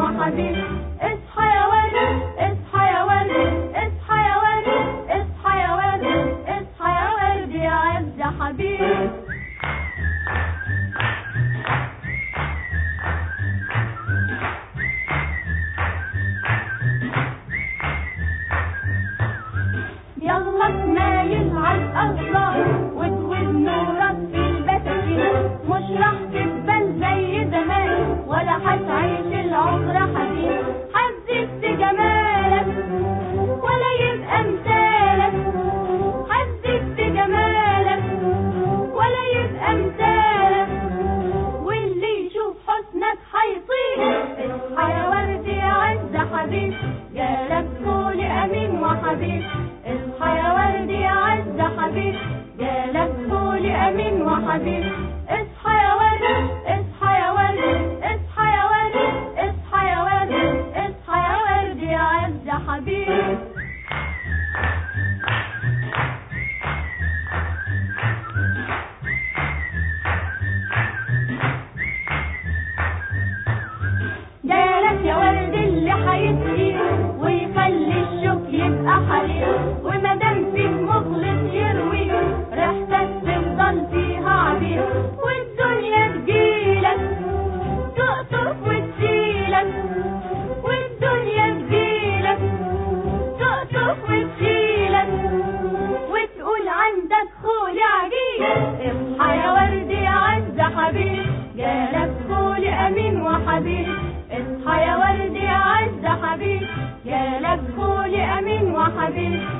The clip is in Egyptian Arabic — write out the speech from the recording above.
وحبيب اصحى يا ورد اصحى يا ورد اصحى يا ورد اصحى يا ورد اصحى يا ورد يا عز حبيب يلا تمايل عالأرض وتوب نورك في البساتين مش راح تقبل زي زمان ولا هتعيش العمر حزين حزت جمالك ولا يبقى مثالك حزت جمالك ولا يبقى مثالك واللي يشوف حسنك هيطير اصحى يا ورد يا عز حبيب جالك فول امين وحبيب اصحى يا ورد يا عز حبيب جالك فول امين وحبيب اصحى يا ورد اصحى يا ورد اصحى يا ورد اصحى يا ورد اصحى يا ورد يا عز حبيب جالك يا ورد اللي هيسقي ويخلي الشوك يبقى حليب ومادام فيه مخلص يروي ريحتك تفضل فيها عبير والدنيا تجيلك تقطف وتشيلك والدنيا تجيلك تقطف وتشيلك وتقول عندك خول عجيب اصحى يا ورد يا عز حبيب جالك خول امين وحبيب اصحى يا ورد يا عز حبيب جالك خول امين وحبيب